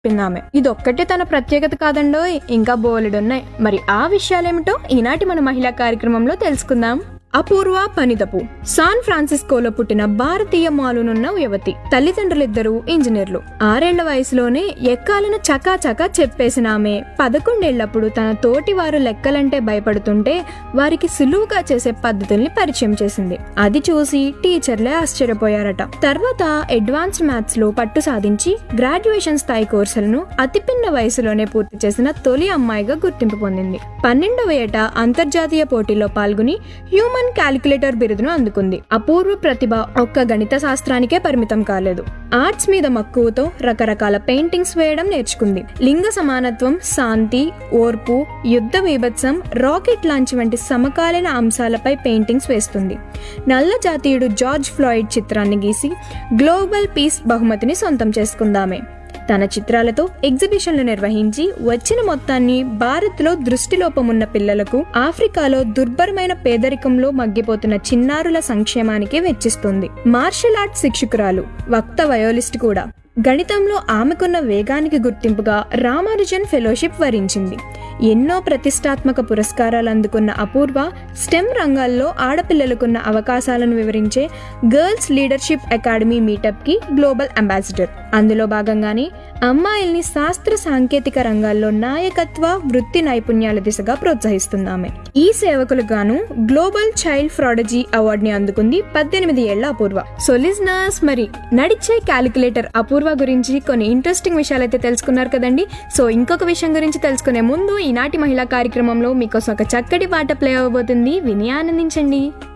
చెప్పిందామె ఇదొక్కటే తన ప్రత్యేకత కాదండో ఇంకా బోలెడున్నాయి మరి ఆ విషయాలేమిటో ఈనాటి మన మహిళా కార్యక్రమంలో తెలుసుకుందాం అపూర్వ పనితపు సాన్ ఫ్రాన్సిస్కోలో పుట్టిన భారతీయ మాలునున్న యువతి తల్లిదండ్రులిద్దరూ ఇంజనీర్లు ఆరేళ్ల వయసులోనే ఎక్కాలను చకాచకా చెప్పేసిన ఆమె పదకొండేళ్లప్పుడు తన తోటి వారు లెక్కలంటే భయపడుతుంటే వారికి సులువుగా చేసే పద్ధతుల్ని పరిచయం చేసింది అది చూసి టీచర్లే ఆశ్చర్యపోయారట తర్వాత అడ్వాన్స్డ్ మ్యాథ్స్ లో పట్టు సాధించి గ్రాడ్యుయేషన్ స్థాయి కోర్సులను అతి పిన్న వయసులోనే పూర్తి చేసిన తొలి అమ్మాయిగా గుర్తింపు పొందింది పన్నెండవ ఏట అంతర్జాతీయ పోటీలో పాల్గొని హ్యూమన్ క్యాలిక్యులేటర్ బిరుదును అందుకుంది అపూర్వ ప్రతిభ ఒక్క గణిత శాస్త్రానికే పరిమితం కాలేదు ఆర్ట్స్ మీద మక్కువతో రకరకాల పెయింటింగ్స్ వేయడం నేర్చుకుంది లింగ సమానత్వం శాంతి ఓర్పు యుద్ధ బీభత్సం రాకెట్ లాంచ్ వంటి సమకాలీన అంశాలపై పెయింటింగ్స్ వేస్తుంది నల్ల జాతీయుడు జార్జ్ ఫ్లాయిడ్ చిత్రాన్ని గీసి గ్లోబల్ పీస్ బహుమతిని సొంతం చేసుకుందామే తన చిత్రాలతో ఎగ్జిబిషన్లు నిర్వహించి వచ్చిన మొత్తాన్ని భారత్లో దృష్టిలోపమున్న పిల్లలకు ఆఫ్రికాలో దుర్భరమైన పేదరికంలో మగ్గిపోతున్న చిన్నారుల సంక్షేమానికి వెచ్చిస్తుంది మార్షల్ ఆర్ట్స్ శిక్షకురాలు వక్త వయోలిస్ట్ కూడా గణితంలో ఆమెకున్న వేగానికి గుర్తింపుగా రామానుజన్ ఫెలోషిప్ వరించింది ఎన్నో ప్రతిష్టాత్మక పురస్కారాలు అందుకున్న అపూర్వ స్టెమ్ రంగాల్లో ఆడపిల్లలకున్న అవకాశాలను వివరించే గర్ల్స్ లీడర్షిప్ అకాడమీ మీటప్కి గ్లోబల్ అంబాసిడర్ అందులో భాగంగానే అమ్మాయిల్ని శాస్త్ర సాంకేతిక రంగాల్లో నాయకత్వ వృత్తి నైపుణ్యాల దిశగా ప్రోత్సహిస్తున్నామె ఈ సేవకులు గాను గ్లోబల్ చైల్డ్ ఫ్రాడజీ అవార్డుని అందుకుంది పద్దెనిమిది ఏళ్ల అపూర్వ సో లిజనర్స్ మరి నడిచే క్యాలిక్యులేటర్ అపూర్వ గురించి కొన్ని ఇంట్రెస్టింగ్ విషయాలు అయితే తెలుసుకున్నారు కదండి సో ఇంకొక విషయం గురించి తెలుసుకునే ముందు ఈనాటి మహిళా కార్యక్రమంలో మీకోసం ఒక చక్కటి పాట ప్లే అవ్వబోతుంది విని ఆనందించండి